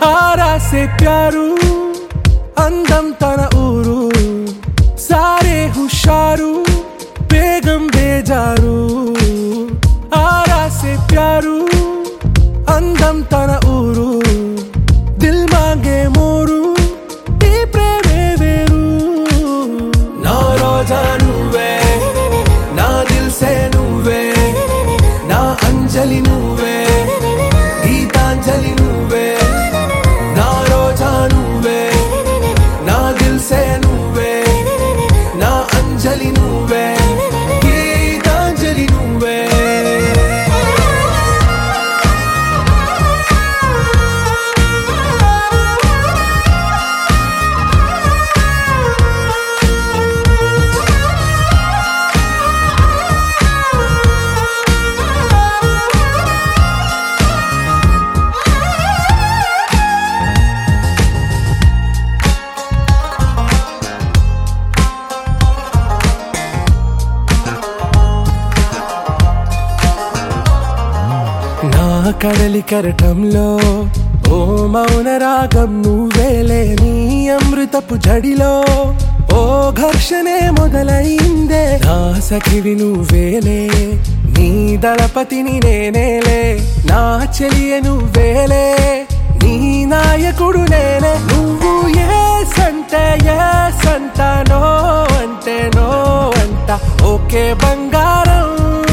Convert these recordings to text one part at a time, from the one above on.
ఆరాసే ప్యారు అందం తన ఊరు సారే హుషారు బేగం బేజారు ఆరాసే ప్యారు అందం తన ఊరు దిల్ మాంగే మోరు ఈ ప్రేమే వేరు నా రోజా నువ్వే నా దిల్ సే నువ్వే నా అంజలి నువ్వే గీతాంజలి నువ్వే నా రోజా నువ్వే నా దిల్ సే నువ్వే నా అంజలి నువ్వే గీతాంజలి నువ్వే నా కడలి కరటంలో ఓ మౌన రాగం నువ్వేలే నీ అమృతపు జడిలో ఓ ఘర్షణే మొదలైందే నా సఖివి నువ్వేలే నీ దళపతిని నేనేలే నా చెలియ నువ్వేలే నీ నాయకుడు నేనే నువ్వు ఏ సంటే ఏ సంట నో అంటే నో అంట ఓకే బంగారం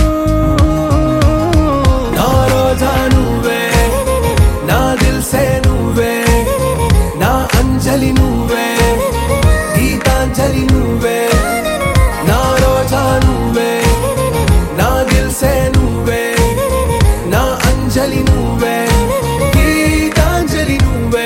నా రోజా నువ్వే నా దిల్ సే నువ్వే నా అంజలి నువ్వే గీతాంజలి నువ్వే నా రోజా నువ్వే నా దిల్ సే నువ్వే నా అంజలి నువ్వే గీతాంజలి నువ్వే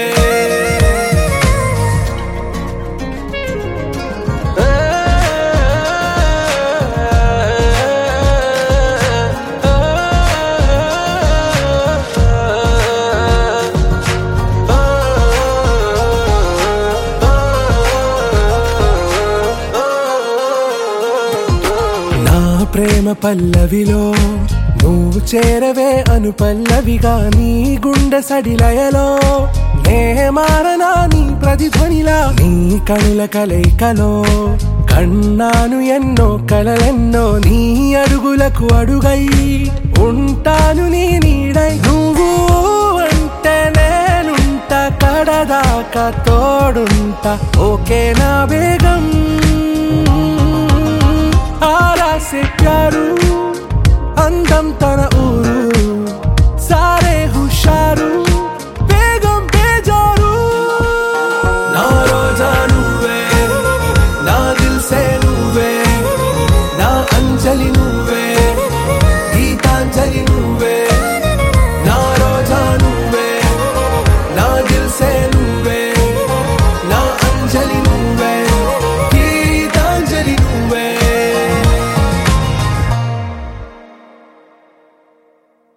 నా ప్రేమ పల్లవిలో నువ్వు చేరవే అను పల్లవిగా నీ గుండె సడిలయలో నే మారనా నీ ప్రతిధ్వనిలా నీ కనుల కలయికలో కన్నాను ఎన్నో కలలెన్నో నీ అడుగులకు అడుగై ఉంటాను నీ నీడై నువ్వు అంటే నేనుంట కడదాకా తోడుంట ఓకే నా బేగం ఆరాసే ప్యారు అందం తన